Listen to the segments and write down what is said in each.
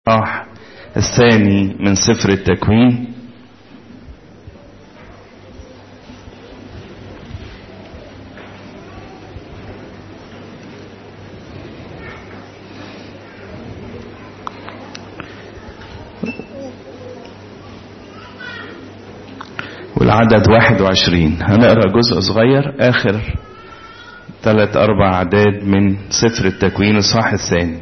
الإصحاح الثاني من سفر التكوين والعدد واحد وعشرين هنقرأ جزء صغير آخر ثلاث أربع أعداد من سفر التكوين الصح الثاني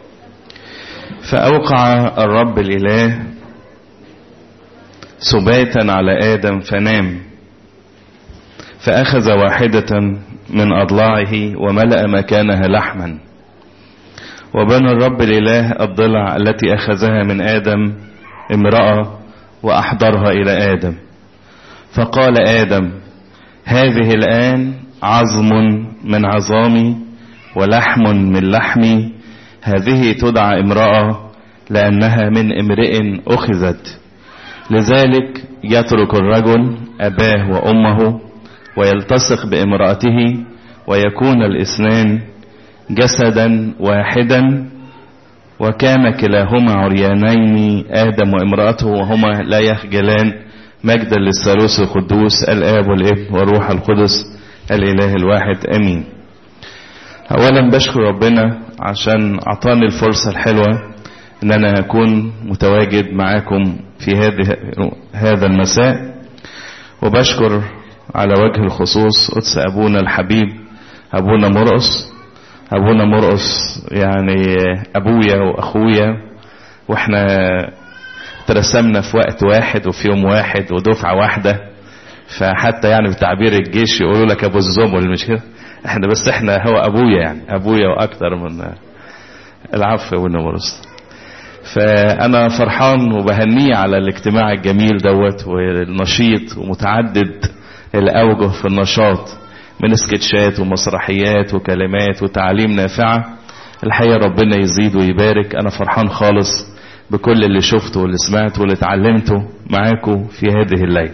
فأوقع الرب الإله سباتا على آدم فنام فأخذ واحدة من أضلاعه وملأ مكانها لحما وبنى الرب الإله الضلع التي أخذها من آدم امرأة وأحضرها إلى آدم فقال آدم هذه الآن عظم من عظامي ولحم من لحمي هذه تدعى امرأة لأنها من امرئ أخذت لذلك يترك الرجل أباه وأمه ويلتصق بامرأته ويكون الاثنان جسدا واحدا وكان كلاهما عريانين آدم وامرأته وهما لا يخجلان مجدا للثالوث القدوس الآب والابن والروح القدس الإله الواحد أمين أولا بشكر ربنا عشان أعطاني الفرصة الحلوة أن أنا أكون متواجد معاكم في هذه هذا المساء وبشكر على وجه الخصوص قدس أبونا الحبيب أبونا مرقص أبونا مرقص يعني أبويا وأخويا وإحنا ترسمنا في وقت واحد وفي يوم واحد ودفعة واحدة فحتى يعني بتعبير الجيش يقولوا لك أبو الزمل مش كده احنا بس احنا هو ابويا يعني ابويا واكتر من العفو والنمرس فانا فرحان وبهنيه على الاجتماع الجميل دوت والنشيط ومتعدد الاوجه في النشاط من سكتشات ومسرحيات وكلمات وتعليم نافعه الحقيقه ربنا يزيد ويبارك انا فرحان خالص بكل اللي شفته واللي سمعته واللي اتعلمته معاكم في هذه الليله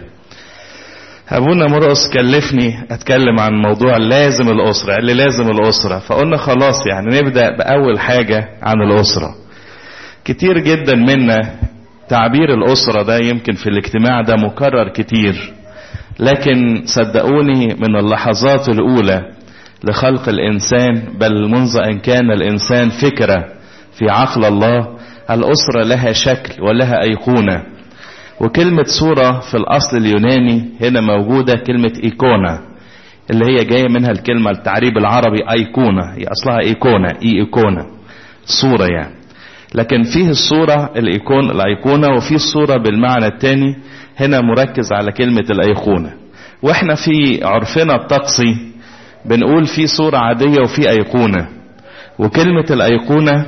ابونا مرقص كلفني اتكلم عن موضوع لازم الاسرة اللي لازم الاسرة فقلنا خلاص يعني نبدأ باول حاجة عن الاسرة كتير جدا منا تعبير الاسرة ده يمكن في الاجتماع ده مكرر كتير لكن صدقوني من اللحظات الاولى لخلق الانسان بل منذ ان كان الانسان فكرة في عقل الله الاسرة لها شكل ولها ايقونه وكلمة صورة في الأصل اليوناني هنا موجودة كلمة إيكونا اللي هي جاية منها الكلمة التعريب العربي أيقونة هي أصلها إيكونا إي إيكونا صورة يعني لكن فيه الصورة الإيكون الأيقونة وفيه الصورة بالمعنى الثاني هنا مركز على كلمة الأيقونة وإحنا في عرفنا الطقسي بنقول في صورة عادية وفي أيقونة وكلمة الأيقونة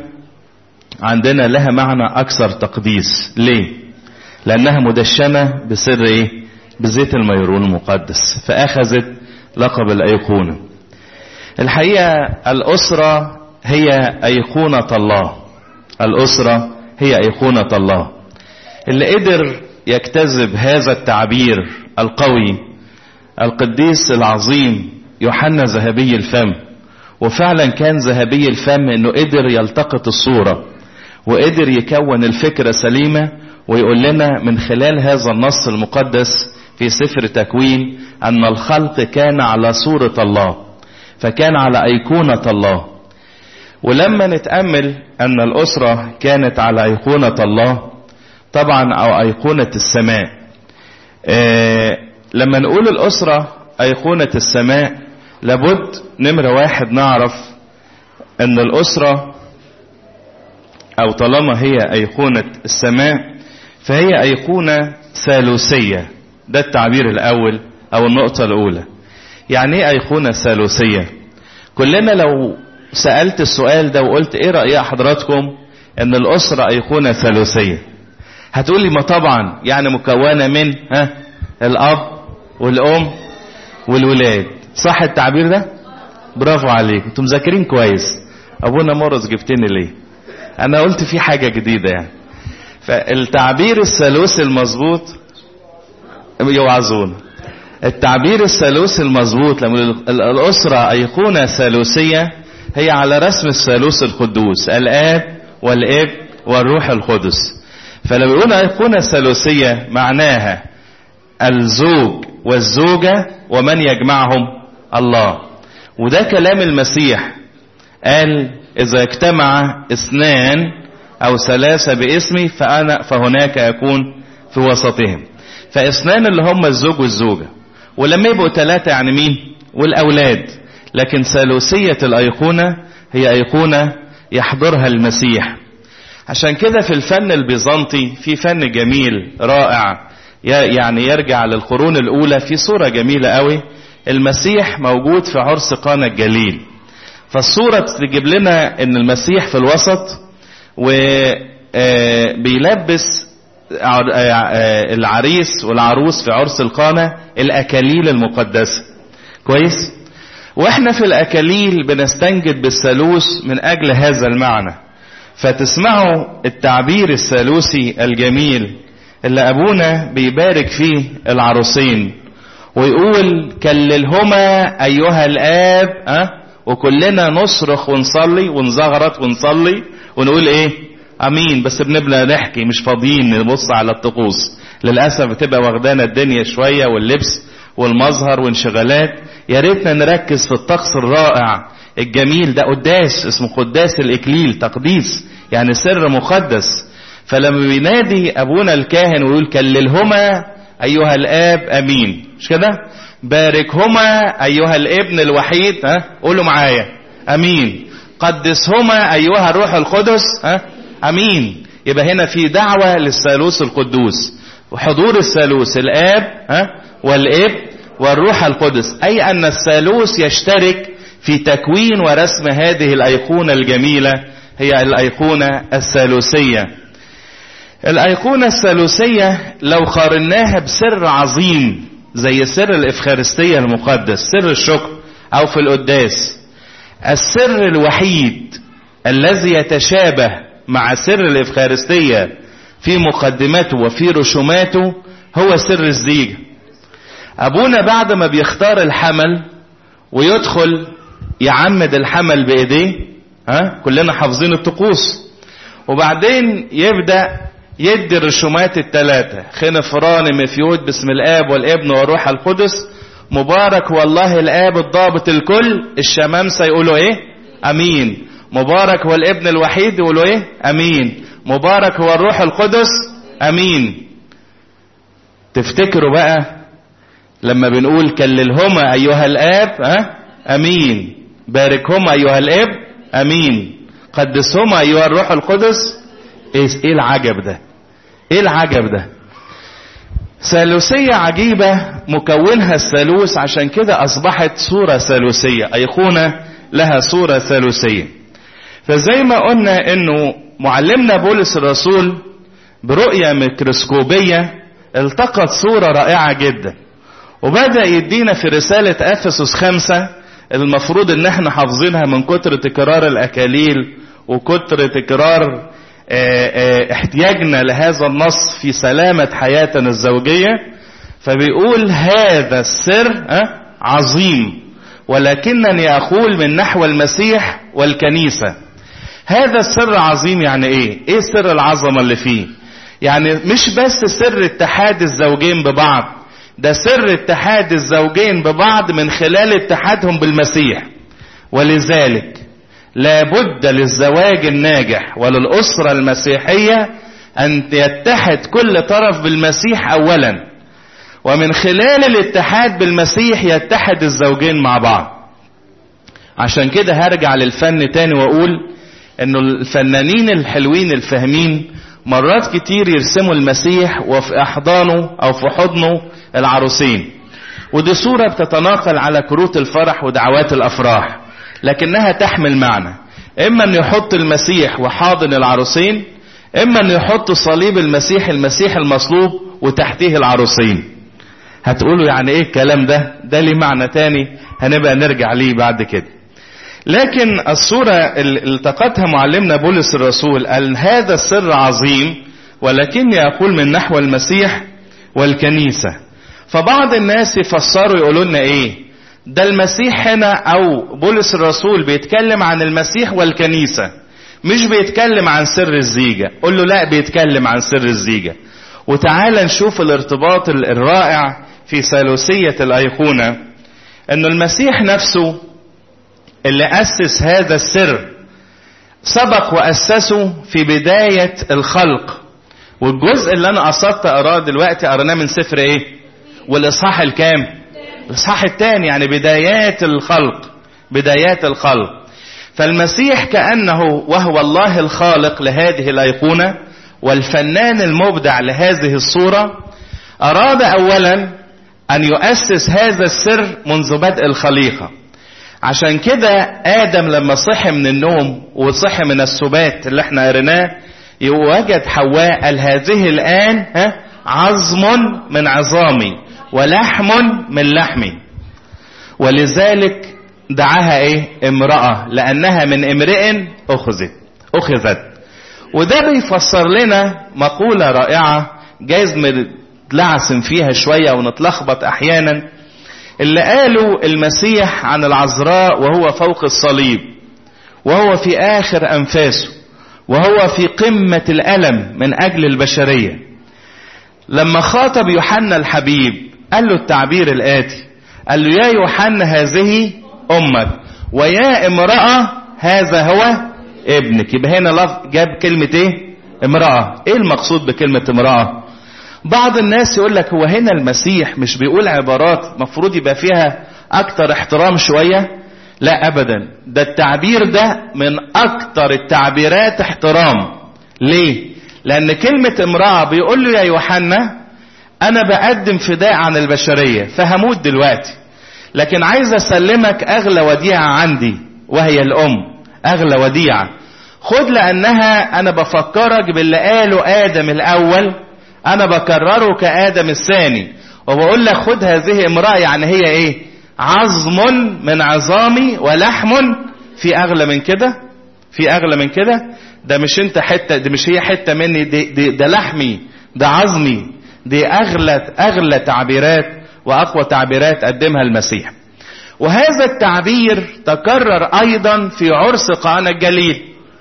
عندنا لها معنى أكثر تقديس ليه؟ لأنها مدشنة بسر إيه؟ بزيت الميرون المقدس فأخذت لقب الأيقونة الحقيقة الأسرة هي أيقونة الله الأسرة هي أيقونة الله اللي قدر يجتذب هذا التعبير القوي القديس العظيم يوحنا ذهبي الفم وفعلا كان ذهبي الفم انه قدر يلتقط الصورة وقدر يكون الفكرة سليمة ويقول لنا من خلال هذا النص المقدس في سفر تكوين أن الخلق كان على صورة الله فكان على أيقونة الله ولما نتأمل أن الأسرة كانت على أيقونة الله طبعا أو أيقونة السماء آه لما نقول الأسرة أيقونة السماء لابد نمرة واحد نعرف أن الأسرة أو طالما هي أيقونة السماء فهي أيقونة ثالوثية ده التعبير الأول أو النقطة الأولى يعني إيه أيقونة ثالوثية كلنا لو سألت السؤال ده وقلت إيه رأي حضراتكم إن الأسرة أيقونة ثالوثية هتقول لي ما طبعا يعني مكونة من ها الأب والأم والولاد صح التعبير ده برافو عليك انتم مذاكرين كويس أبونا مرز جبتني ليه أنا قلت في حاجة جديدة يعني فالتعبير الثالوثي المظبوط يوعظون التعبير الثالوثي المظبوط لما الأسرة أيقونة ثالوثية هي على رسم الثالوث القدوس الآب والابن والروح القدس فلو يقول أيقونة ثالوثية معناها الزوج والزوجة ومن يجمعهم الله وده كلام المسيح قال إذا اجتمع اثنان أو ثلاثة باسمي فأنا فهناك أكون في وسطهم فاثنان اللي هم الزوج والزوجة ولما يبقوا ثلاثة يعني مين والأولاد لكن ثالوثية الأيقونة هي أيقونة يحضرها المسيح عشان كده في الفن البيزنطي في فن جميل رائع يعني يرجع للقرون الأولى في صورة جميلة قوي المسيح موجود في عرس قانا الجليل فالصورة تجيب لنا ان المسيح في الوسط وبيلبس العريس والعروس في عرس القانا الأكاليل المقدسة كويس واحنا في الأكاليل بنستنجد بالثالوث من أجل هذا المعنى فتسمعوا التعبير الثالوثي الجميل اللي أبونا بيبارك فيه العروسين ويقول كللهما أيها الآب أه؟ وكلنا نصرخ ونصلي ونزغرط ونصلي ونقول ايه امين بس بنبقى نحكي مش فاضيين نبص على الطقوس للاسف بتبقى واخدانا الدنيا شويه واللبس والمظهر وانشغالات يا ريتنا نركز في الطقس الرائع الجميل ده قداس اسمه قداس الاكليل تقديس يعني سر مقدس فلما بينادي ابونا الكاهن ويقول كللهما ايها الاب امين مش كده باركهما ايها الابن الوحيد ها قولوا معايا امين قدسهما ايها الروح القدس ها امين يبقى هنا في دعوة للثالوث القدوس وحضور الثالوث الاب ها والاب والروح القدس اي ان الثالوث يشترك في تكوين ورسم هذه الايقونة الجميلة هي الايقونة الثالوثية الايقونة الثالوثية لو قارناها بسر عظيم زي سر الافخارستية المقدس سر الشكر او في القداس السر الوحيد الذي يتشابه مع سر الإفخارستية في مقدمته وفي رسوماته هو سر الزيجة أبونا بعد ما بيختار الحمل ويدخل يعمد الحمل بإيديه ها كلنا حافظين الطقوس وبعدين يبدأ يدي الرسومات الثلاثة خنفران مفيود باسم الآب والابن والروح القدس مبارك والله الآب الضابط الكل الشمامسة يقولوا إيه أمين مبارك هو الابن الوحيد يقولوا ايه امين مبارك هو الروح القدس امين تفتكروا بقى لما بنقول كللهما ايها الاب ها امين باركهما ايها الاب امين قدسهما ايها الروح القدس ايه ايه العجب ده ايه العجب ده ثالوثية عجيبة مكونها الثالوث عشان كده اصبحت صورة ثالوثية ايقونة لها صورة ثالوثية فزي ما قلنا انه معلمنا بولس الرسول برؤية ميكروسكوبية التقط صورة رائعة جدا وبدأ يدينا في رسالة أفسس خمسة المفروض ان احنا حافظينها من كتر تكرار الأكاليل وكتر تكرار احتياجنا لهذا النص في سلامة حياتنا الزوجية فبيقول هذا السر عظيم ولكنني أقول من نحو المسيح والكنيسة هذا السر عظيم يعني ايه ايه سر العظمة اللي فيه يعني مش بس سر اتحاد الزوجين ببعض ده سر اتحاد الزوجين ببعض من خلال اتحادهم بالمسيح ولذلك لابد للزواج الناجح وللأسرة المسيحية أن يتحد كل طرف بالمسيح أولا ومن خلال الاتحاد بالمسيح يتحد الزوجين مع بعض عشان كده هرجع للفن تاني واقول انه الفنانين الحلوين الفاهمين مرات كتير يرسموا المسيح وفي احضانه او في حضنه العروسين ودي صورة بتتناقل على كروت الفرح ودعوات الافراح لكنها تحمل معنى اما ان يحط المسيح وحاضن العروسين اما ان يحط صليب المسيح المسيح المصلوب وتحتيه العروسين هتقولوا يعني ايه الكلام ده ده ليه معنى تاني هنبقى نرجع ليه بعد كده لكن الصورة اللي التقتها معلمنا بولس الرسول قال هذا السر عظيم ولكني أقول من نحو المسيح والكنيسة فبعض الناس يفسروا يقولوا لنا ايه ده المسيح هنا او بولس الرسول بيتكلم عن المسيح والكنيسة مش بيتكلم عن سر الزيجة قل له لا بيتكلم عن سر الزيجة وتعال نشوف الارتباط الرائع في ثالوثية الأيقونة أن المسيح نفسه اللي أسس هذا السر سبق وأسسه في بداية الخلق والجزء اللي أنا قصدت أراه دلوقتي قرناه من سفر إيه؟ والإصحاح الكام؟ الإصحاح الثاني يعني بدايات الخلق بدايات الخلق فالمسيح كأنه وهو الله الخالق لهذه الأيقونة والفنان المبدع لهذه الصورة أراد أولا أن يؤسس هذا السر منذ بدء الخليقة عشان كده آدم لما صحي من النوم وصحي من السبات اللي احنا قريناه وجد حواء قال هذه الآن ها عظم من عظامي ولحم من لحمي ولذلك دعاها ايه امرأة لأنها من امرئ أخذت أخذت وده بيفسر لنا مقولة رائعة جايز نتلعثم فيها شوية ونتلخبط أحيانا اللي قالوا المسيح عن العذراء وهو فوق الصليب وهو في آخر أنفاسه وهو في قمة الألم من أجل البشرية لما خاطب يوحنا الحبيب قال له التعبير الآتي قال له يا يوحنا هذه أمك ويا امرأة هذا هو ابنك يبقى هنا لفظ جاب كلمة ايه امرأة ايه المقصود بكلمة امرأة بعض الناس يقول لك هو هنا المسيح مش بيقول عبارات مفروض يبقى فيها اكتر احترام شوية لا ابدا ده التعبير ده من اكتر التعبيرات احترام ليه لان كلمة امرأة بيقول له يا يوحنا انا بقدم فداء عن البشرية فهموت دلوقتي لكن عايز اسلمك اغلى وديعة عندي وهي الام اغلى وديعة خد لانها انا بفكرك باللي قاله ادم الاول انا بكرره كادم الثاني وبقول لك خد هذه امرأة يعني هي ايه عظم من عظامي ولحم في اغلى من كده في اغلى من كده ده مش انت حتة دي مش هي حتة مني دي, دي ده لحمي ده عظمي دي اغلى اغلى تعبيرات واقوى تعبيرات قدمها المسيح وهذا التعبير تكرر ايضا في عرس قانا الجليل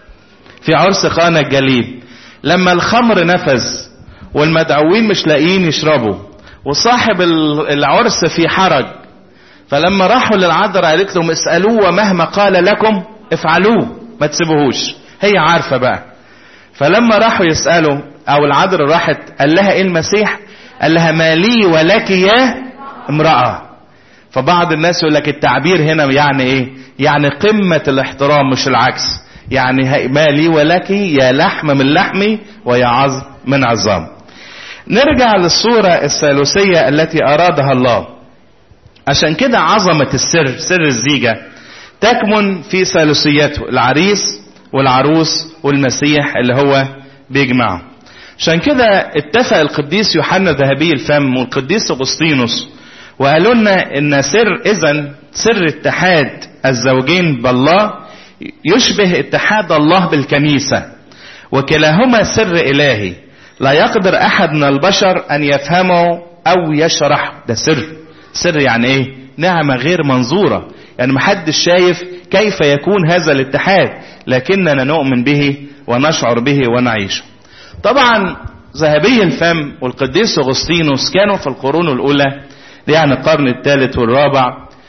في عرس قانا الجليل لما الخمر نفذ والمدعوين مش لاقيين يشربوا وصاحب العرس في حرج فلما راحوا للعذراء قالت لهم اسألوه ومهما قال لكم افعلوه ما تسيبوهوش هي عارفة بقى فلما راحوا يسألوا او العذراء راحت قال لها ايه المسيح قال لها ما لي ولك يا امرأة فبعض الناس يقول لك التعبير هنا يعني ايه يعني قمة الاحترام مش العكس يعني ما لي ولك يا لحم من لحمي ويا عظم من عظام نرجع للصورة الثالوثية التي أرادها الله عشان كده عظمة السر سر الزيجة تكمن في ثالوثيته العريس والعروس والمسيح اللي هو بيجمعه عشان كده اتفق القديس يوحنا ذهبي الفم والقديس اغسطينوس وقالوا لنا ان سر اذا سر اتحاد الزوجين بالله يشبه اتحاد الله بالكنيسة وكلاهما سر الهي لا يقدر احد من البشر ان يفهمه او يشرحه ده سر سر يعني ايه نعمة غير منظورة يعني محدش شايف كيف يكون هذا الاتحاد لكننا نؤمن به ونشعر به ونعيشه طبعا ذهبي الفم والقديس اغسطينوس كانوا في القرون الاولى يعني القرن الثالث والرابع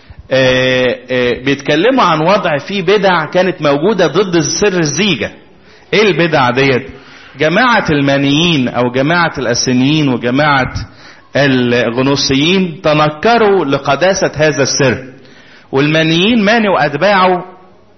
آآ آآ بيتكلموا عن وضع فيه بدع كانت موجودة ضد سر الزيجة ايه البدع ديت جماعة المانيين او جماعة الاسينيين وجماعة الغنوصيين تنكروا لقداسة هذا السر والمانيين ماني واتباعه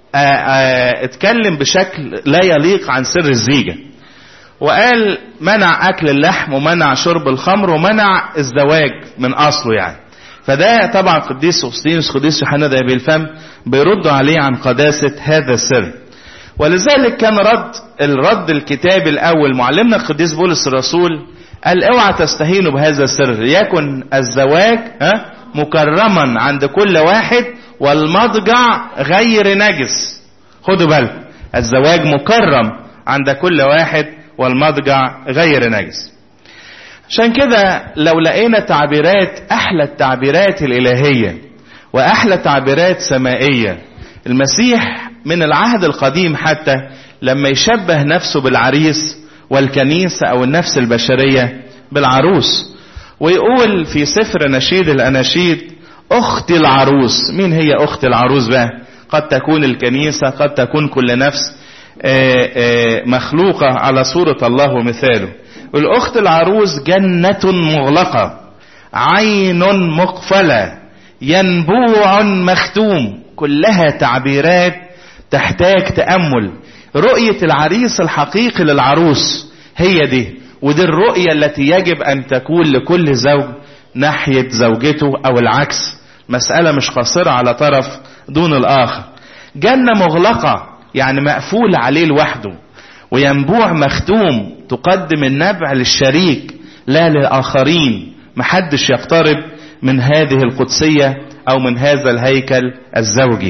اتكلم بشكل لا يليق عن سر الزيجة وقال منع اكل اللحم ومنع شرب الخمر ومنع الزواج من اصله يعني فده طبعا قديس اغسطينوس قديس يوحنا ده بالفم بيردوا عليه عن قداسة هذا السر ولذلك كان رد الرد الكتابي الاول معلمنا القديس بولس الرسول قال اوعى تستهينوا بهذا السر يكن الزواج ها مكرما عند كل واحد والمضجع غير نجس خدوا بالكم الزواج مكرم عند كل واحد والمضجع غير نجس عشان كده لو لقينا تعبيرات احلى التعبيرات الالهية واحلى تعبيرات سمائية المسيح من العهد القديم حتى لما يشبه نفسه بالعريس والكنيسة او النفس البشرية بالعروس ويقول في سفر نشيد الاناشيد اختي العروس مين هي اخت العروس بقى قد تكون الكنيسة قد تكون كل نفس آآ آآ مخلوقة على صورة الله ومثاله الأخت العروس جنة مغلقة عين مقفلة ينبوع مختوم كلها تعبيرات تحتاج تأمل رؤية العريس الحقيقي للعروس هي دي ودي الرؤية التي يجب أن تكون لكل زوج ناحية زوجته أو العكس مسألة مش قاصرة على طرف دون الآخر جنة مغلقة يعني مقفول عليه لوحده وينبوع مختوم تقدم النبع للشريك لا للآخرين محدش يقترب من هذه القدسية أو من هذا الهيكل الزوجي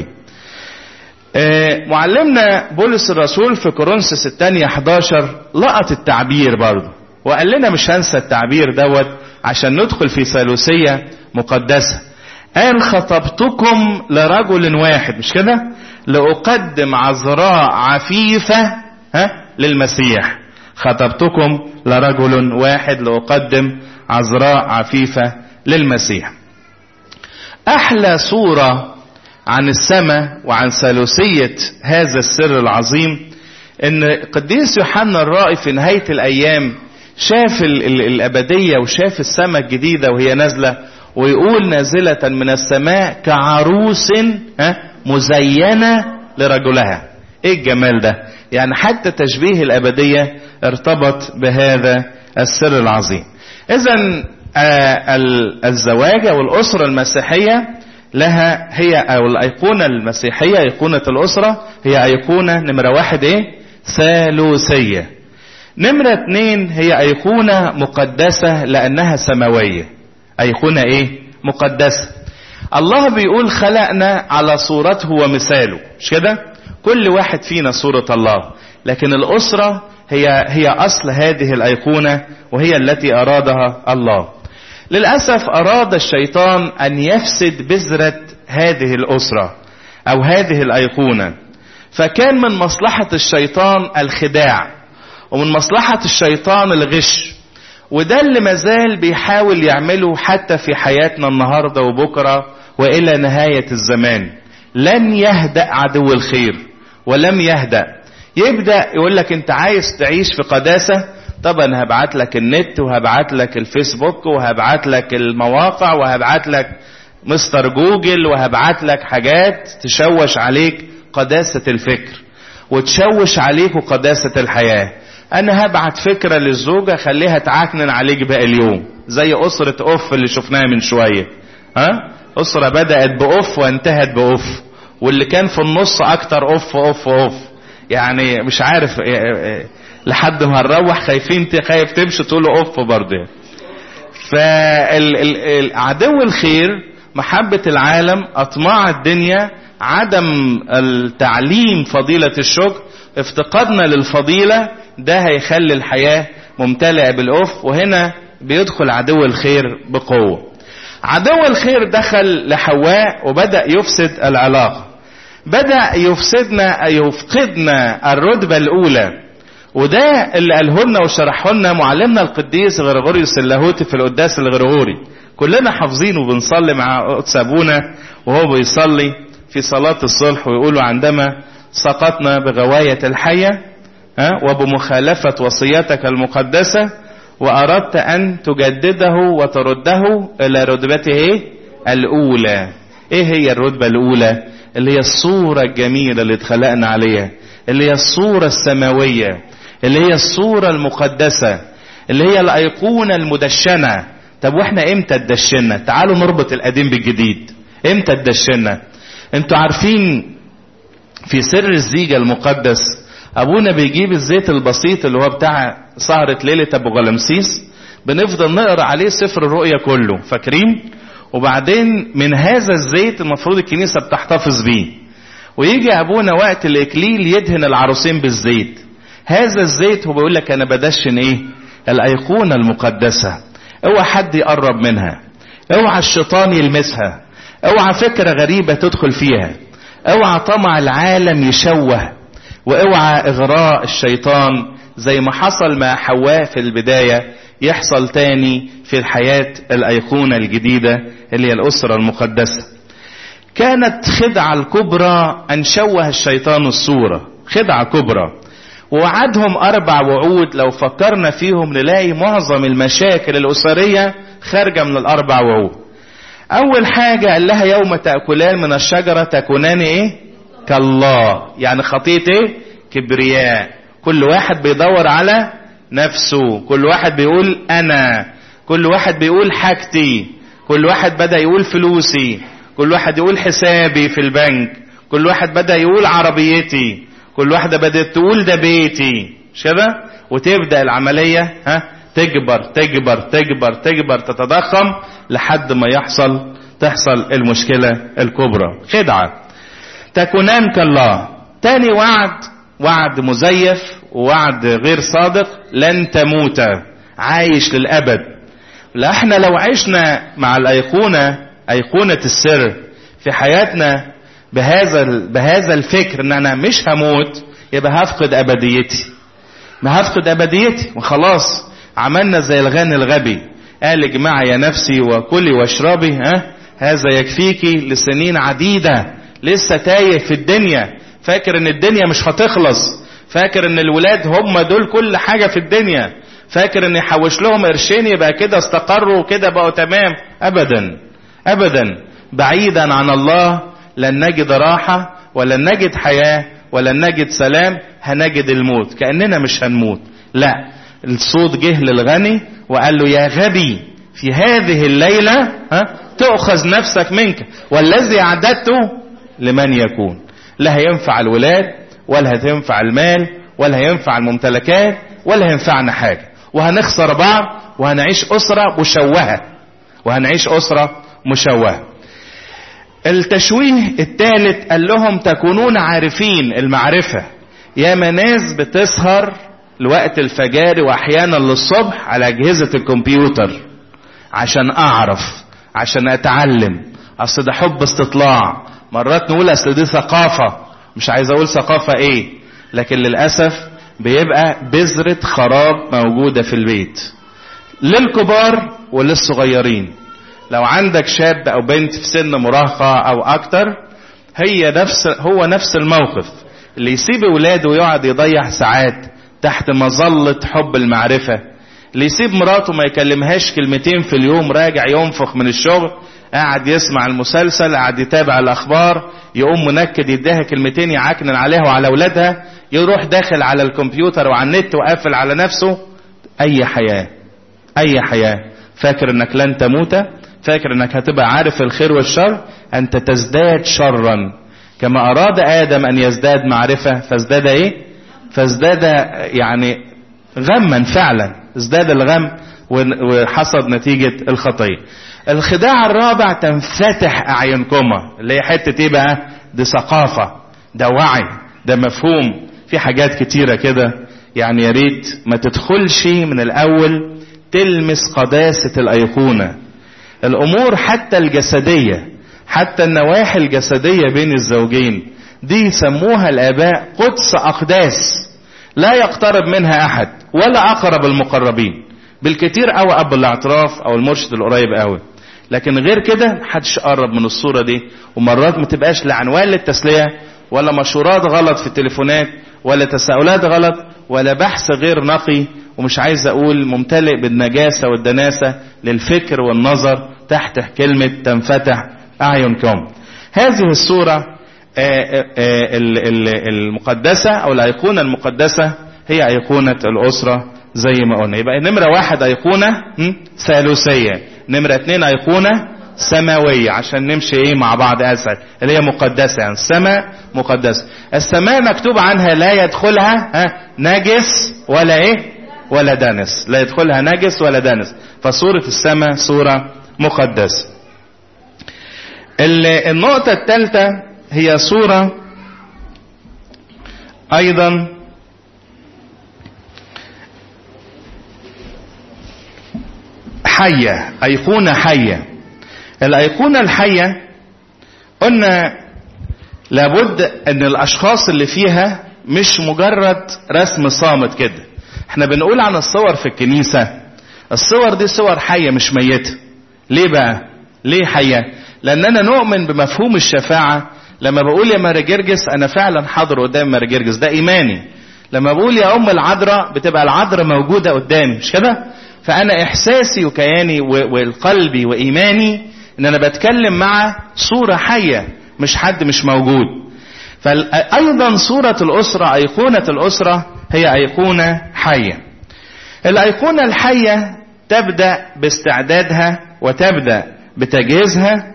معلمنا بولس الرسول في كورنثوس الثانية 11 لقط التعبير برضه وقال لنا مش هنسى التعبير دوت عشان ندخل في ثالوثية مقدسة قال خطبتكم لرجل واحد مش كده لأقدم عذراء عفيفة ها للمسيح خطبتكم لرجل واحد لأقدم عذراء عفيفة للمسيح أحلى صورة عن السماء وعن ثالوثية هذا السر العظيم ان قديس يوحنا الرائي في نهاية الايام شاف ال ال الابدية وشاف السماء الجديدة وهي نازلة ويقول نازلة من السماء كعروس ها مزينة لرجلها ايه الجمال ده يعني حتى تشبيه الابدية ارتبط بهذا السر العظيم اذا الزواج والاسرة المسيحية لها هي او الايقونة المسيحية ايقونة الاسرة هي ايقونة نمرة واحد ايه ثالوثية نمرة اتنين هي ايقونة مقدسة لانها سماوية ايقونة ايه مقدسة الله بيقول خلقنا على صورته ومثاله مش كده كل واحد فينا صورة الله لكن الاسرة هي هي اصل هذه الايقونة وهي التي ارادها الله للأسف أراد الشيطان أن يفسد بذرة هذه الأسرة أو هذه الأيقونة فكان من مصلحة الشيطان الخداع ومن مصلحة الشيطان الغش وده اللي مازال بيحاول يعمله حتى في حياتنا النهاردة وبكرة وإلى نهاية الزمان لن يهدأ عدو الخير ولم يهدأ يبدأ يقول لك انت عايز تعيش في قداسة طب انا هبعت لك النت وهبعت لك الفيسبوك وهبعت لك المواقع وهبعت لك مستر جوجل وهبعت لك حاجات تشوش عليك قداسة الفكر وتشوش عليك قداسة الحياة انا هبعت فكرة للزوجة خليها تعكنن عليك باقي اليوم زي اسرة اوف اللي شفناها من شوية ها اسرة بدأت باوف وانتهت باوف واللي كان في النص اكتر اوف اوف اوف يعني مش عارف لحد ما هنروح خايفين خايف تمشي تقول له اوف برضه فعدو الخير محبة العالم اطماع الدنيا عدم التعليم فضيلة الشكر افتقادنا للفضيلة ده هيخلي الحياة ممتلئة بالاوف وهنا بيدخل عدو الخير بقوة عدو الخير دخل لحواء وبدأ يفسد العلاقة بدأ يفسدنا يفقدنا الرتبة الأولى وده اللي قاله لنا وشرحه لنا معلمنا القديس غرغوريوس اللاهوتي في القداس الغرغوري كلنا حافظينه وبنصلي مع قدس ابونا وهو بيصلي في صلاة الصلح ويقولوا عندما سقطنا بغواية الحية ها وبمخالفة وصيتك المقدسة وأردت أن تجدده وترده إلى رتبته الأولى إيه هي الرتبة الأولى اللي هي الصورة الجميلة اللي اتخلقنا عليها اللي هي الصورة السماوية اللي هي الصورة المقدسة اللي هي الأيقونة المدشنة طب واحنا امتى اتدشنا تعالوا نربط القديم بالجديد امتى اتدشنا انتوا عارفين في سر الزيجة المقدس ابونا بيجيب الزيت البسيط اللي هو بتاع سهرة ليلة ابو غلمسيس بنفضل نقرا عليه سفر الرؤيا كله فاكرين وبعدين من هذا الزيت المفروض الكنيسة بتحتفظ بيه ويجي ابونا وقت الاكليل يدهن العروسين بالزيت هذا الزيت هو بيقول لك انا بدشن ايه الايقونه المقدسه اوعى حد يقرب منها اوعى الشيطان يلمسها اوعى فكره غريبه تدخل فيها اوعى طمع العالم يشوه واوعى اغراء الشيطان زي ما حصل مع حواء في البداية يحصل تاني في الحياة الايقونة الجديدة اللي هي الاسرة المقدسة كانت خدعة الكبرى ان شوه الشيطان الصورة خدعة كبرى ووعدهم اربع وعود لو فكرنا فيهم نلاقي معظم المشاكل الاسرية خارجة من الاربع وعود اول حاجة قال لها يوم تأكلان من الشجرة تكونان ايه كالله يعني خطية ايه كبرياء كل واحد بيدور على نفسه كل واحد بيقول انا كل واحد بيقول حاجتي كل واحد بدأ يقول فلوسي كل واحد يقول حسابي في البنك كل واحد بدأ يقول عربيتي كل واحدة بدأت تقول ده بيتي مش كده وتبدأ العملية ها تكبر تكبر تكبر تكبر تتضخم لحد ما يحصل تحصل المشكلة الكبرى خدعة تكونان كالله تاني وعد وعد مزيف ووعد غير صادق لن تموت عايش للأبد لا احنا لو عشنا مع الأيقونة أيقونة السر في حياتنا بهذا بهذا الفكر ان انا مش هموت يبقى هفقد ابديتي ما هفقد ابديتي وخلاص عملنا زي الغني الغبي قال اجمعي يا نفسي وكلي واشربي ها هذا يكفيكي لسنين عديدة لسه تايه في الدنيا فاكر ان الدنيا مش هتخلص فاكر ان الولاد هم دول كل حاجة في الدنيا فاكر ان يحوش لهم قرشين يبقى كده استقروا وكده بقوا تمام ابدا ابدا بعيدا عن الله لن نجد راحة ولن نجد حياة ولن نجد سلام هنجد الموت كأننا مش هنموت لا الصوت جه للغني وقال له يا غبي في هذه الليلة ها تأخذ نفسك منك والذي أعددته لمن يكون لا هينفع الولاد ولا هتنفع المال ولا هينفع الممتلكات ولا هينفعنا حاجة وهنخسر بعض وهنعيش أسرة مشوهة وهنعيش أسرة مشوهة التشويه الثالث قال لهم تكونون عارفين المعرفة يا ناس بتسهر لوقت الفجار واحيانا للصبح على اجهزة الكمبيوتر عشان اعرف عشان اتعلم اصل ده حب استطلاع مرات نقول اصل دي ثقافة مش عايز اقول ثقافة ايه لكن للأسف بيبقى بذرة خراب موجودة في البيت للكبار وللصغيرين لو عندك شاب او بنت في سن مراهقة او اكتر هي نفس هو نفس الموقف اللي يسيب ولاده ويقعد يضيع ساعات تحت مظلة حب المعرفة اللي يسيب مراته ما يكلمهاش كلمتين في اليوم راجع ينفخ من الشغل قاعد يسمع المسلسل قاعد يتابع الاخبار يقوم منكد يديها كلمتين يعكنن عليها وعلى اولادها يروح داخل على الكمبيوتر وعلى النت وقافل على نفسه اي حياة اي حياة فاكر انك لن تموت فاكر انك هتبقى عارف الخير والشر انت تزداد شرا كما اراد ادم ان يزداد معرفة فازداد ايه فازداد يعني غما فعلا ازداد الغم وحصد نتيجة الخطية الخداع الرابع تنفتح اعينكما اللي هي حتة ايه بقى دي ثقافة ده وعي ده مفهوم في حاجات كتيرة كده يعني يا ريت ما تدخلش من الاول تلمس قداسة الايقونة الامور حتى الجسدية حتى النواحي الجسدية بين الزوجين دي سموها الاباء قدس اقداس لا يقترب منها احد ولا اقرب المقربين بالكتير او اب الاعتراف او المرشد القريب قوي لكن غير كده محدش قرب من الصورة دي ومرات ما تبقاش لا عنوان للتسلية ولا مشورات غلط في التليفونات ولا تساؤلات غلط ولا بحث غير نقي ومش عايز اقول ممتلئ بالنجاسة والدناسة للفكر والنظر تحت كلمة تنفتح اعينكم هذه الصورة المقدسة او الايقونة المقدسة هي ايقونة الاسرة زي ما قلنا يبقى نمرة واحد ايقونة ثالوثية نمرة اتنين ايقونة سماوية عشان نمشي ايه مع بعض اسهل اللي هي مقدسة يعني السماء مقدسة السماء مكتوب عنها لا يدخلها ها نجس ولا ايه ولا دنس لا يدخلها نجس ولا دنس فصورة السماء صورة مقدسة النقطة الثالثة هي صورة ايضا حية ايقونة حية الايقونة الحية قلنا لابد ان الاشخاص اللي فيها مش مجرد رسم صامت كده احنا بنقول عن الصور في الكنيسة الصور دي صور حية مش ميتة ليه بقى ليه حية لاننا نؤمن بمفهوم الشفاعة لما بقول يا ماري جرجس انا فعلا حاضر قدام ماري جرجس ده ايماني لما بقول يا ام العذراء بتبقى العذراء موجودة قدامي مش كده فانا احساسي وكياني وقلبي وايماني ان انا بتكلم مع صورة حية مش حد مش موجود فايضا صورة الاسرة ايقونة الاسرة هي ايقونة حية الايقونة الحية تبدأ باستعدادها وتبدأ بتجهيزها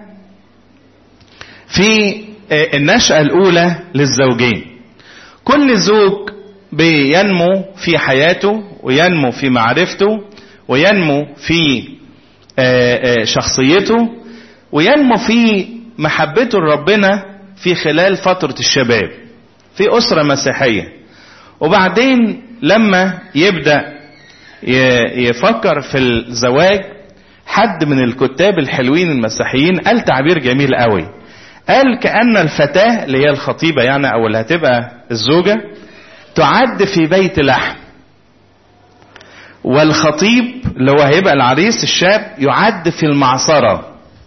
في النشأة الاولى للزوجين كل زوج بينمو في حياته وينمو في معرفته وينمو في شخصيته وينمو في محبته لربنا في خلال فترة الشباب في أسرة مسيحية وبعدين لما يبدأ يفكر في الزواج حد من الكتاب الحلوين المسيحيين قال تعبير جميل قوي قال كأن الفتاة اللي هي الخطيبة يعني أو اللي هتبقى الزوجة تعد في بيت لحم والخطيب اللي هو هيبقى العريس الشاب يعد في المعصرة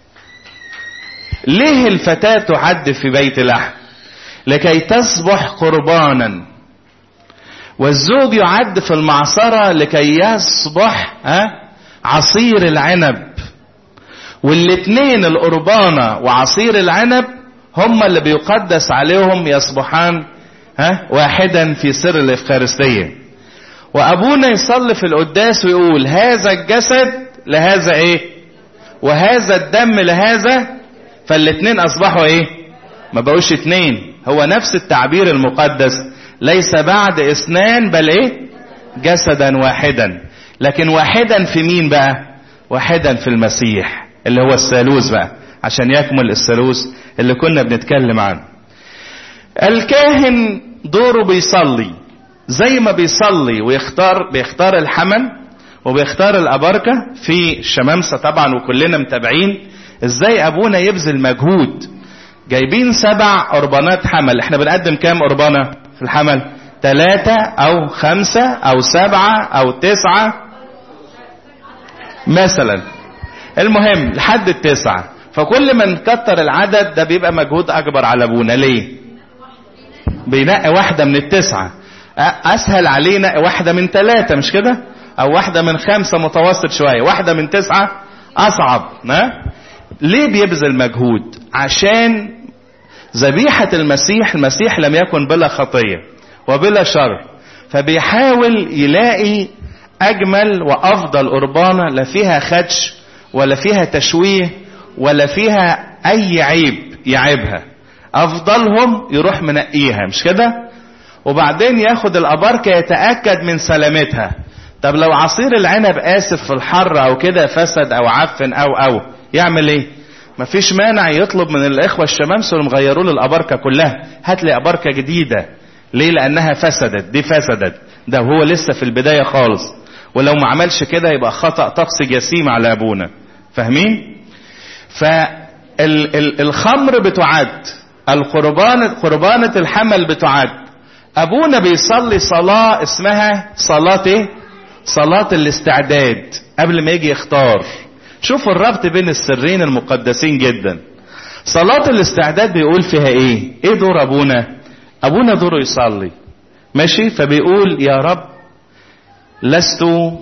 ليه الفتاة تعد في بيت لحم لكي تصبح قربانا والزوج يعد في المعصرة لكي يصبح ها عصير العنب والاتنين القربانة وعصير العنب هم اللي بيقدس عليهم يصبحان ها واحدا في سر الإفخارستية وأبونا يصلي في القداس ويقول هذا الجسد لهذا إيه وهذا الدم لهذا فالاتنين أصبحوا إيه ما بقوش اتنين هو نفس التعبير المقدس ليس بعد اثنان بل إيه جسدا واحدا لكن واحدا في مين بقى واحدا في المسيح اللي هو الثالوث بقى عشان يكمل الثالوث اللي كنا بنتكلم عنه الكاهن دوره بيصلي زي ما بيصلي ويختار بيختار الحمل وبيختار الأبركة في الشمامسة طبعا وكلنا متابعين ازاي ابونا يبذل مجهود جايبين سبع قربانات حمل احنا بنقدم كام قربانة في الحمل ثلاثة او خمسة او سبعة او تسعة مثلا المهم لحد التسعة فكل ما نكتر العدد ده بيبقى مجهود اكبر على ابونا ليه بينقي واحدة من التسعة اسهل علينا واحدة من ثلاثة مش كده او واحدة من خمسة متوسط شوية واحدة من تسعة اصعب ما ليه بيبذل مجهود عشان ذبيحة المسيح المسيح لم يكن بلا خطية وبلا شر فبيحاول يلاقي اجمل وافضل قربانة لا فيها خدش ولا فيها تشويه ولا فيها اي عيب يعيبها افضلهم يروح منقيها مش كده وبعدين ياخد الاباركة يتأكد من سلامتها طب لو عصير العنب اسف في الحر او كده فسد او عفن او او يعمل ايه مفيش مانع يطلب من الاخوة الشمامسة اللي مغيروا له الاباركة كلها هات لي اباركة جديدة ليه لانها فسدت دي فسدت ده هو لسه في البداية خالص ولو ما عملش كده يبقى خطأ طقس جسيم على ابونا فاهمين فالخمر بتعد القربان قربانة الحمل بتعد ابونا بيصلي صلاة اسمها صلاة ايه صلاة الاستعداد قبل ما يجي يختار شوفوا الربط بين السرين المقدسين جدا صلاة الاستعداد بيقول فيها ايه ايه دور ابونا ابونا دوره يصلي ماشي فبيقول يا رب لست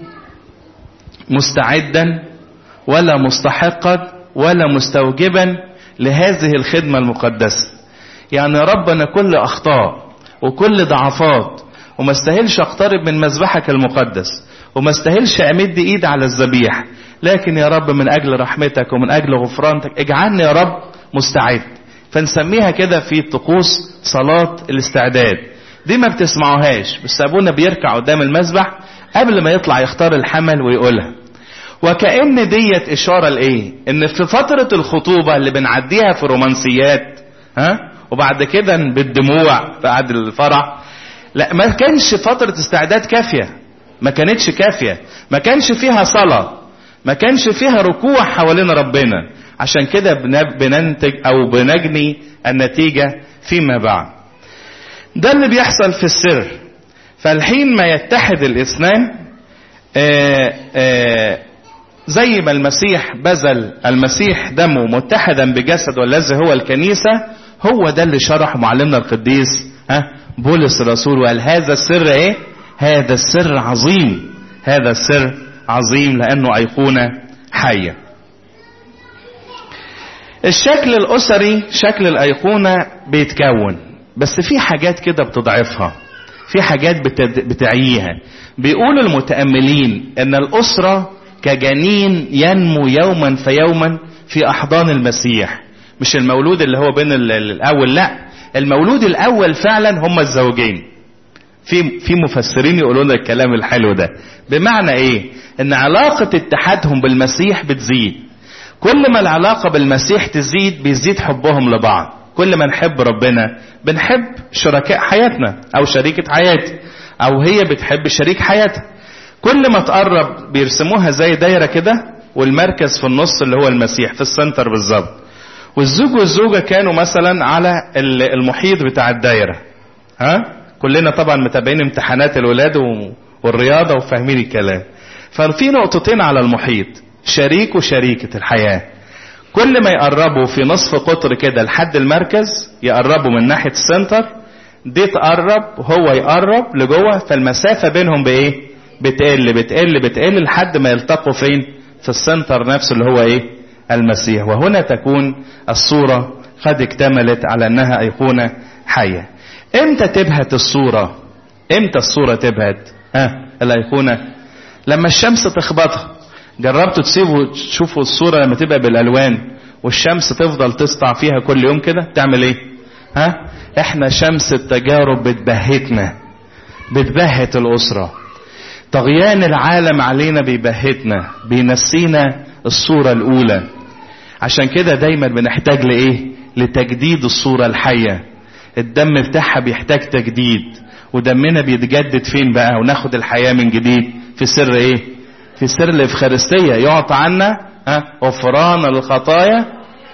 مستعدا ولا مستحقا ولا مستوجبا لهذه الخدمة المقدسة يعني يا رب انا كل اخطاء وكل ضعفات وما استاهلش اقترب من مذبحك المقدس وما استاهلش امد ايد على الذبيح لكن يا رب من اجل رحمتك ومن اجل غفرانتك اجعلني يا رب مستعد فنسميها كده في طقوس صلاة الاستعداد دي ما بتسمعوهاش بس ابونا بيركع قدام المذبح قبل ما يطلع يختار الحمل ويقولها وكأن ديت اشارة لايه ان في فترة الخطوبة اللي بنعديها في رومانسيات ها وبعد كده بالدموع بعد الفرح لا ما كانش فترة استعداد كافية ما كانتش كافية ما كانش فيها صلاة ما كانش فيها ركوع حوالين ربنا عشان كده بننتج او بنجني النتيجة فيما بعد ده اللي بيحصل في السر فالحين ما يتحد الاثنان آآ آآ زي ما المسيح بذل المسيح دمه متحدا بجسد والذي هو الكنيسة هو ده اللي شرح معلمنا القديس ها بولس الرسول وقال هذا السر ايه هذا السر عظيم هذا السر عظيم لانه ايقونة حية الشكل الاسري شكل الايقونة بيتكون بس في حاجات كده بتضعفها في حاجات بتعييها بيقول المتأملين ان الاسرة كجنين ينمو يوما فيوما في احضان المسيح مش المولود اللي هو بين الاول لا المولود الاول فعلا هم الزوجين في في مفسرين يقولون الكلام الحلو ده بمعنى ايه ان علاقة اتحادهم بالمسيح بتزيد كل ما العلاقة بالمسيح تزيد بيزيد حبهم لبعض كل ما نحب ربنا بنحب شركاء حياتنا او شريكة حياتي او هي بتحب شريك حياتها كل ما تقرب بيرسموها زي دايرة كده والمركز في النص اللي هو المسيح في السنتر بالظبط والزوج والزوجة كانوا مثلا على المحيط بتاع الدايرة ها كلنا طبعا متابعين امتحانات الولاد والرياضة وفاهمين الكلام ففي نقطتين على المحيط شريك وشريكة الحياة كل ما يقربوا في نصف قطر كده لحد المركز يقربوا من ناحية السنتر دي تقرب وهو يقرب لجوه فالمسافة بينهم بايه بتقل بتقل بتقل لحد ما يلتقوا فين في السنتر نفسه اللي هو ايه المسيح وهنا تكون الصورة قد اكتملت على انها ايقونة حية امتى تبهت الصورة امتى الصورة تبهت ها الايقونة لما الشمس تخبطها جربتوا تسيبوا تشوفوا الصورة لما تبقى بالالوان والشمس تفضل تسطع فيها كل يوم كده تعمل ايه ها احنا شمس التجارب بتبهتنا بتبهت الاسره طغيان العالم علينا بيبهتنا بينسينا الصورة الأولى عشان كده دايما بنحتاج لإيه لتجديد الصورة الحية الدم بتاعها بيحتاج تجديد ودمنا بيتجدد فين بقى وناخد الحياة من جديد في سر إيه في سر الإفخارستية يعطى عنا ها غفران الخطايا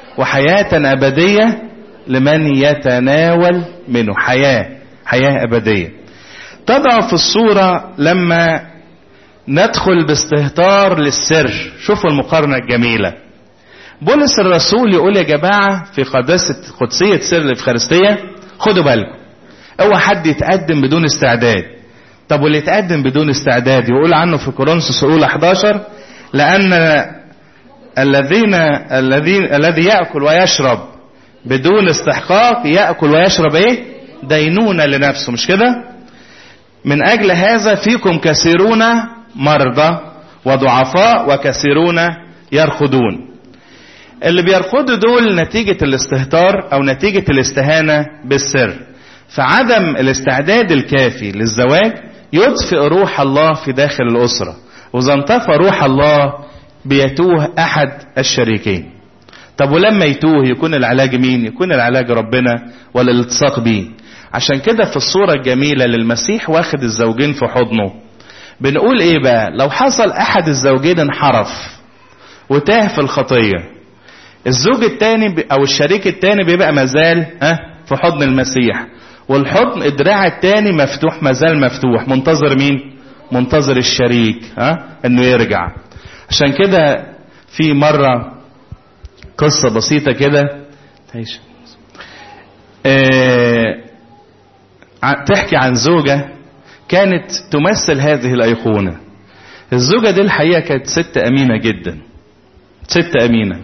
وحياة أبدية لمن يتناول منه حياة حياة أبدية تضعف الصورة لما ندخل باستهتار للسر شوفوا المقارنة الجميلة بولس الرسول يقول يا جماعة في قداسة قدسية سر الإفخارستية خدوا بالكم اوعى حد يتقدم بدون استعداد طب واللي يتقدم بدون استعداد يقول عنه في كورنثوس الاولى 11 لان الذين الذين الذي ياكل ويشرب بدون استحقاق ياكل ويشرب ايه دينونه لنفسه مش كده من اجل هذا فيكم كثيرون مرضى وضعفاء وكثيرون يرقدون اللي بيرقدوا دول نتيجة الاستهتار او نتيجة الاستهانة بالسر فعدم الاستعداد الكافي للزواج يطفئ روح الله في داخل الأسرة وإذا انطفى روح الله بيتوه أحد الشريكين طب ولما يتوه يكون العلاج مين يكون العلاج ربنا ولا الالتصاق بيه عشان كده في الصورة الجميلة للمسيح واخد الزوجين في حضنه بنقول ايه بقى لو حصل احد الزوجين انحرف وتاه في الخطية الزوج التاني او الشريك التاني بيبقى مازال ها في حضن المسيح والحضن الدراع التاني مفتوح مازال مفتوح منتظر مين منتظر الشريك ها انه يرجع عشان كده في مرة قصة بسيطة كده تعيش اه تحكي عن زوجة كانت تمثل هذه الأيقونة الزوجة دي الحقيقة كانت ست أمينة جدا ست أمينة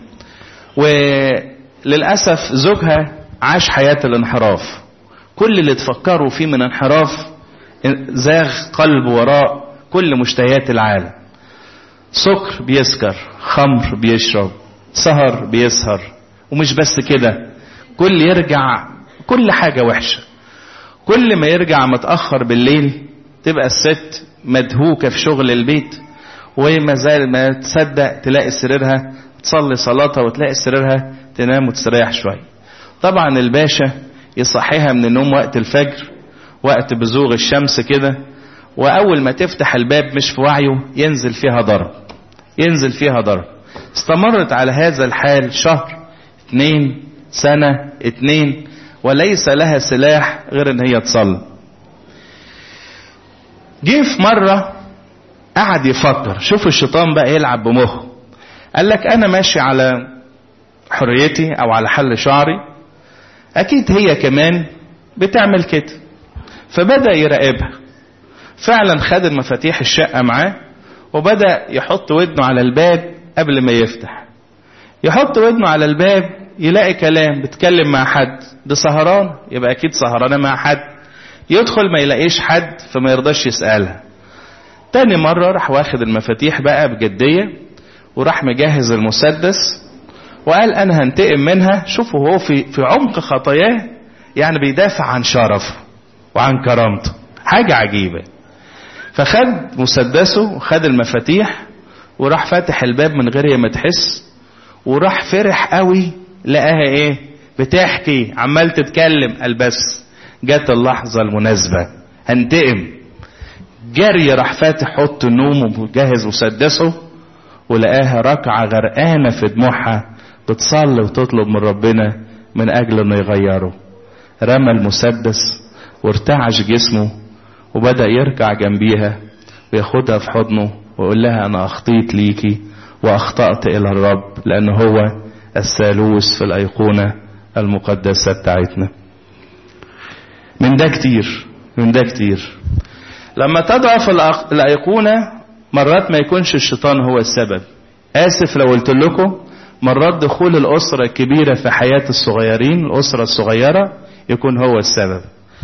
وللأسف زوجها عاش حياة الانحراف كل اللي تفكروا فيه من انحراف زاغ قلب وراء كل مشتهيات العالم سكر بيسكر خمر بيشرب سهر بيسهر ومش بس كده كل يرجع كل حاجة وحشة كل ما يرجع متأخر بالليل تبقى الست مدهوكة في شغل البيت وما زال ما تصدق تلاقي سريرها تصلي صلاتها وتلاقي سريرها تنام وتستريح شوية طبعا الباشا يصحيها من النوم وقت الفجر وقت بزوغ الشمس كده وأول ما تفتح الباب مش في وعيه ينزل فيها ضرب ينزل فيها ضرب استمرت على هذا الحال شهر اتنين سنة اتنين وليس لها سلاح غير ان هي تصلي جه في مرة قعد يفكر شوف الشيطان بقى يلعب بمخه قال لك انا ماشي على حريتي او على حل شعري اكيد هي كمان بتعمل كده فبدأ يراقبها فعلا خد المفاتيح الشقة معاه وبدأ يحط ودنه على الباب قبل ما يفتح يحط ودنه على الباب يلاقي كلام بتكلم مع حد ده سهران يبقى اكيد سهرانة مع حد يدخل ما يلاقيش حد فما يرضاش يسألها تاني مرة راح واخد المفاتيح بقى بجدية وراح مجهز المسدس وقال انا هنتقم منها شوفوا هو في في عمق خطاياه يعني بيدافع عن شرفه وعن كرامته حاجة عجيبة فخد مسدسه وخد المفاتيح وراح فاتح الباب من غير ما تحس وراح فرح قوي لقاها ايه بتحكي عمال تتكلم قال بس جت اللحظة المناسبة هنتقم جري راح فاتح اوضه النوم وجهز مسدسه ولقاها ركعة غرقانة في دموعها بتصلي وتطلب من ربنا من اجل انه يغيره رمى المسدس وارتعش جسمه وبدأ يركع جنبيها وياخدها في حضنه ويقول لها انا اخطيت ليكي واخطأت الى الرب لان هو الثالوث في الايقونة المقدسة بتاعتنا من ده كتير من ده كتير لما تضعف الايقونة مرات ما يكونش الشيطان هو السبب اسف لو قلت لكم مرات دخول الاسرة الكبيرة في حياة الصغيرين الاسرة الصغيرة يكون هو السبب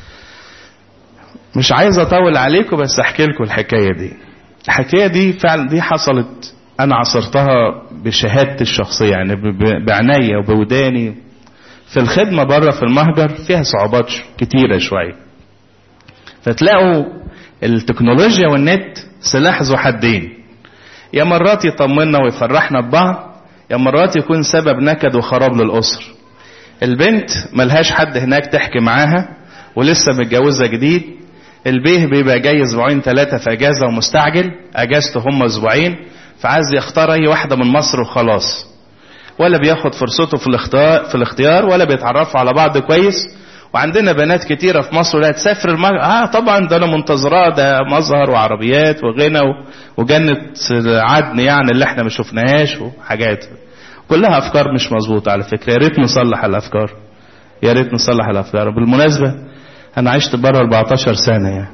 مش عايز اطول عليكم بس احكي لكم الحكاية دي الحكاية دي فعلا دي حصلت انا عصرتها بشهادتي الشخصية يعني بعناية وبوداني في الخدمة بره في المهجر فيها صعوبات كتيرة شوية فتلاقوا التكنولوجيا والنت سلاح ذو حدين يا مرات يطمنا ويفرحنا ببعض يا مرات يكون سبب نكد وخراب للأسر البنت ملهاش حد هناك تحكي معاها ولسه متجوزة جديد البيه بيبقى جاي اسبوعين ثلاثة في اجازة ومستعجل اجازته هم اسبوعين فعايز يختار اي واحدة من مصر وخلاص ولا بياخد فرصته في الاختيار في الاختيار ولا بيتعرفوا على بعض كويس وعندنا بنات كتيرة في مصر لا تسافر المج... اه طبعا ده انا منتظراه ده مظهر وعربيات وغنى وجنة عدن يعني اللي احنا ما شفناهاش وحاجات كلها افكار مش مظبوطة على فكرة يا ريت نصلح الافكار يا ريت نصلح الافكار بالمناسبة انا عشت بره 14 سنة يعني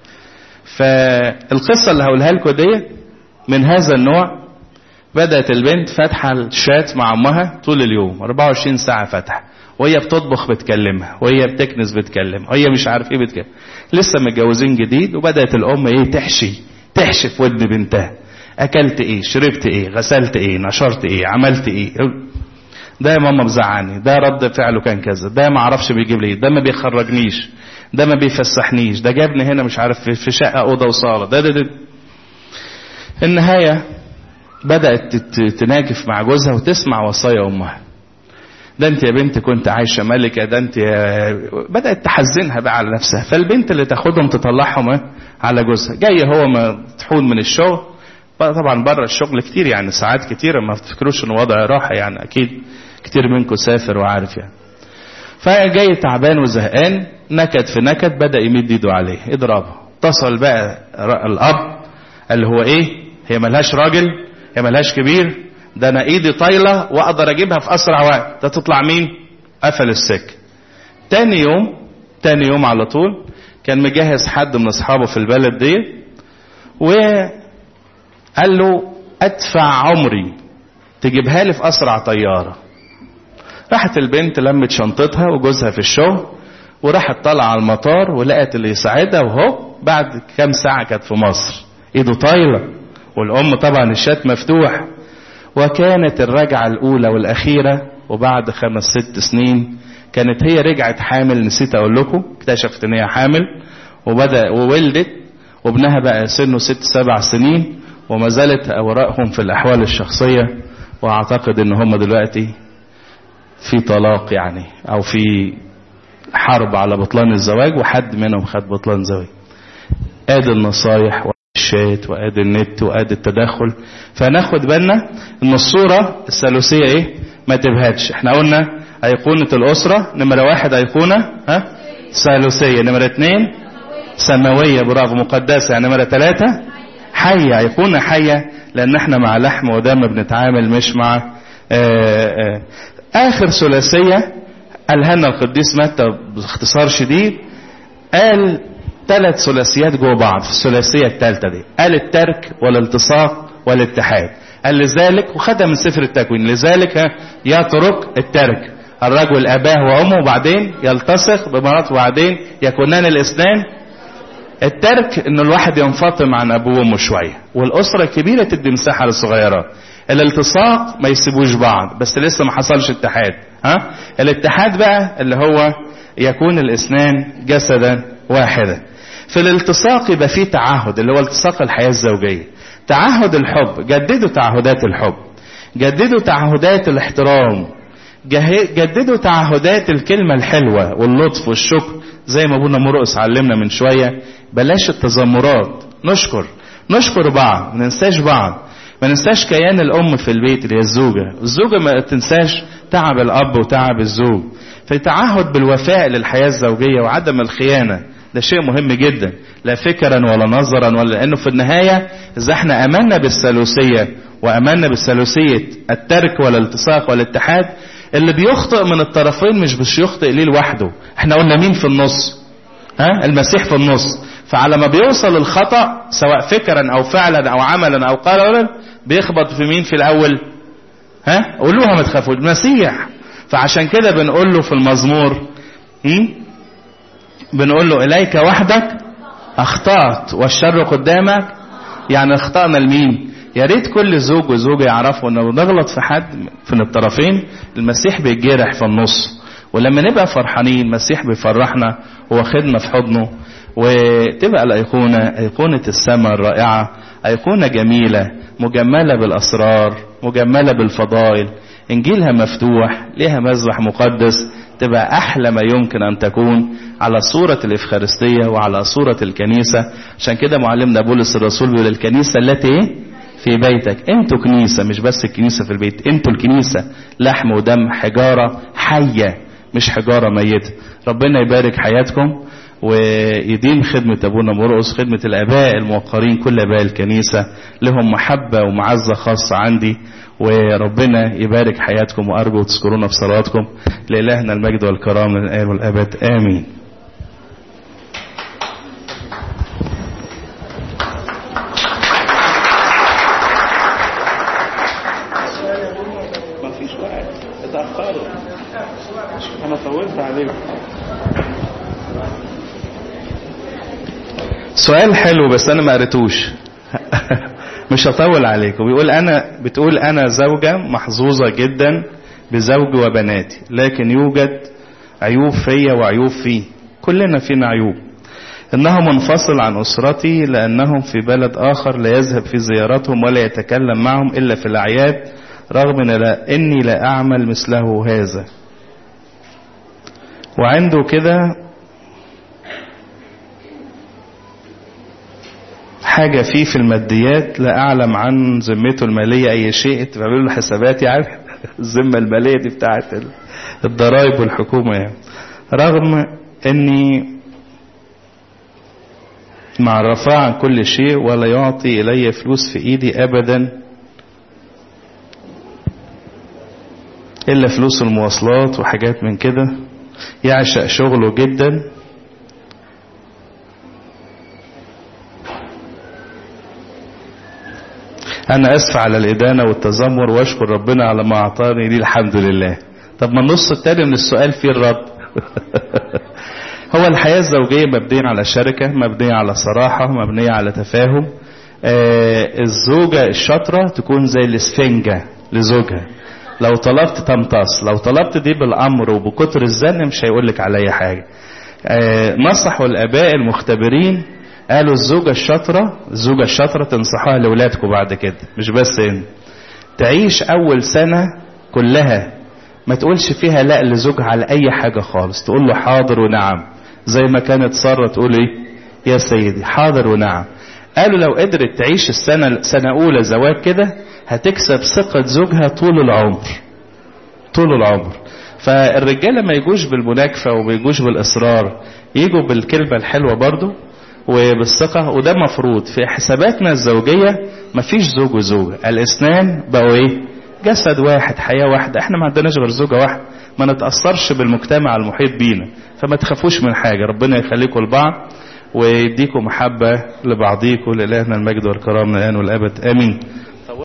فالقصة اللي هقولها لكم دي من هذا النوع بدأت البنت فاتحة الشات مع امها طول اليوم 24 ساعة فاتحة وهي بتطبخ بتكلمها وهي بتكنس بتكلمها وهي مش عارف ايه بتكلم لسه متجوزين جديد وبدأت الام ايه تحشي تحشي في ودن بنتها اكلت ايه شربت ايه غسلت ايه نشرت ايه عملت ايه ده يا ماما مزعلني ده رد فعله كان كذا ده ما اعرفش بيجيب لي ده ما بيخرجنيش ده ما بيفسحنيش ده جابني هنا مش عارف في شقه اوضه وصاله ده ده, ده. النهايه بدات تناكف مع جوزها وتسمع وصايا امها ده انت يا بنت كنت عايشه ملكه ده انت بدات تحزنها بقى على نفسها فالبنت اللي تاخدهم تطلعهم على جوزها جاي هو مطحون من الشغل طبعا بره الشغل كتير يعني ساعات كتير ما تفكروش ان وضع راحه يعني اكيد كتير منكم سافر وعارف يعني فجاي تعبان وزهقان نكد في نكد بدا يمد ايده عليه اضربه اتصل بقى الاب اللي هو ايه هي ملهاش راجل هي ملهاش كبير ده انا ايدي طايله واقدر اجيبها في اسرع وقت ده تطلع مين قفل السك تاني يوم تاني يوم على طول كان مجهز حد من اصحابه في البلد دي وقال له ادفع عمري تجيبها لي في اسرع طياره راحت البنت لمت شنطتها وجوزها في الشغل وراحت طالعه على المطار ولقت اللي يساعدها وهو بعد كام ساعه كانت في مصر ايده طايله والام طبعا الشات مفتوح وكانت الرجعه الاولى والاخيره وبعد خمس ست سنين كانت هي رجعت حامل نسيت اقول لكم اكتشفت ان هي حامل وبدا وولدت وابنها بقى سنه ست سبع سنين وما زالت اوراقهم في الاحوال الشخصيه واعتقد ان هم دلوقتي في طلاق يعني او في حرب على بطلان الزواج وحد منهم خد بطلان زواج ادي النصايح والشات وادي النت وادي التدخل فناخد بالنا ان الصورة الثالوثية ايه ما تبهتش احنا قلنا أيقونة الأسرة نمرة واحد أيقونة ها ثالوثية نمرة اتنين سماوية برافو مقدسة يعني نمرة ثلاثة حية أيقونة حية لأن احنا مع لحم ودم بنتعامل مش مع آآ آآ آخر ثلاثية قالها لنا القديس متى باختصار شديد قال ثلاث ثلاثيات جوه بعض في الثلاثية الثالثة دي قال الترك والالتصاق والاتحاد قال لذلك وخدها من سفر التكوين لذلك يترك الترك الرجل أباه وأمه وبعدين يلتصق بمراته وبعدين يكونان الاثنان الترك انه الواحد ينفطم عن ابوه وامه شويه والاسره الكبيره تدي مساحه للصغيرات الالتصاق ما يسيبوش بعض بس لسه ما حصلش اتحاد ها الاتحاد بقى اللي هو يكون الاثنان جسدا واحدا في الالتصاق يبقى فيه تعهد اللي هو التصاق الحياه الزوجيه تعهد الحب جددوا تعهدات الحب جددوا تعهدات الاحترام جددوا تعهدات الكلمة الحلوة واللطف والشكر زي ما ابونا مرقس علمنا من شوية بلاش التذمرات نشكر نشكر بعض ما ننساش بعض ما ننساش كيان الأم في البيت اللي هي الزوجة الزوجة ما تنساش تعب الأب وتعب الزوج في تعهد بالوفاء للحياة الزوجية وعدم الخيانة ده شيء مهم جدا لا فكرا ولا نظرا ولا لأنه في النهاية إذا احنا أمنا بالثالوثية وأمنا بالثالوثية الترك والالتصاق والاتحاد اللي بيخطئ من الطرفين مش مش يخطئ ليه لوحده احنا قلنا مين في النص ها المسيح في النص فعلى ما بيوصل الخطأ سواء فكرا او فعلا او عملا او قولا بيخبط في مين في الاول ها قولوها ما تخافوش المسيح فعشان كده بنقول له في المزمور م? بنقول له اليك وحدك اخطأت والشر قدامك يعني اخطأنا لمين يا ريت كل زوج وزوجة يعرفوا انه نغلط في حد من الطرفين المسيح بيتجرح في النص ولما نبقى فرحانين المسيح بيفرحنا واخدنا في حضنه وتبقى الأيقونة أيقونة السماء الرائعة أيقونة جميلة مجملة بالأسرار مجملة بالفضائل إنجيلها مفتوح لها مذبح مقدس تبقى أحلى ما يمكن أن تكون على صورة الإفخارستية وعلى صورة الكنيسة عشان كده معلمنا بولس الرسول بيقول الكنيسة التي في بيتك انتوا كنيسة مش بس الكنيسة في البيت انتوا الكنيسة لحم ودم حجارة حية مش حجارة ميتة ربنا يبارك حياتكم ويديم خدمة أبونا مرقص خدمة الآباء الموقرين كل آباء الكنيسة لهم محبة ومعزة خاصة عندي وربنا يبارك حياتكم وأرجو تذكرونا في صلواتكم لإلهنا المجد والكرام من الآن والأبد آمين مفيش وقت اتأخروا أنا طولت عليكم سؤال حلو بس أنا ما قريتوش مش هطول عليكم بيقول أنا بتقول أنا زوجة محظوظة جدا بزوجي وبناتي لكن يوجد عيوب فيا وعيوب فيه كلنا فينا عيوب إنه منفصل عن أسرتي لأنهم في بلد آخر لا يذهب في زيارتهم ولا يتكلم معهم إلا في الأعياد رغم إن لا إني لا أعمل مثله هذا وعنده كده حاجة فيه في الماديات لا أعلم عن ذمته المالية أي شيء تعملوا له حسابات يعني الذمة المالية دي بتاعت الضرائب والحكومة يعني رغم إني معرفاه عن كل شيء ولا يعطي إلي فلوس في إيدي أبدا إلا فلوس المواصلات وحاجات من كده يعشق شغله جدا أنا أسف على الإدانة والتذمر وأشكر ربنا على ما أعطاني لي الحمد لله طب ما النص التاني من السؤال فيه الرد هو الحياة الزوجية مبنية على شركة مبنية على صراحة مبنية على تفاهم آه الزوجة الشاطرة تكون زي الاسفنجة لزوجها لو طلبت تمتص لو طلبت دي بالأمر وبكتر الزن مش هيقولك عليا حاجة آه نصحوا الآباء المختبرين قالوا الزوجة الشاطرة الزوجة الشاطرة تنصحوها لأولادكم بعد كده مش بس انت تعيش أول سنة كلها ما تقولش فيها لا لزوجها على أي حاجة خالص تقول له حاضر ونعم زي ما كانت سارة تقول ايه يا سيدي حاضر ونعم قالوا لو قدرت تعيش السنة سنة أولى زواج كده هتكسب ثقة زوجها طول العمر طول العمر فالرجالة ما يجوش بالمناكفة وما يجوش بالإصرار يجوا بالكلمة الحلوة برضو وبالثقة وده مفروض في حساباتنا الزوجية مفيش زوج وزوجة الاثنان بقوا ايه جسد واحد حياة واحدة احنا ما عندناش غير زوجة واحدة ما نتأثرش بالمجتمع المحيط بينا فما تخافوش من حاجة ربنا يخليكم لبعض ويديكم محبة لبعضيكم لإلهنا المجد والكرام من الآن والأبد آمين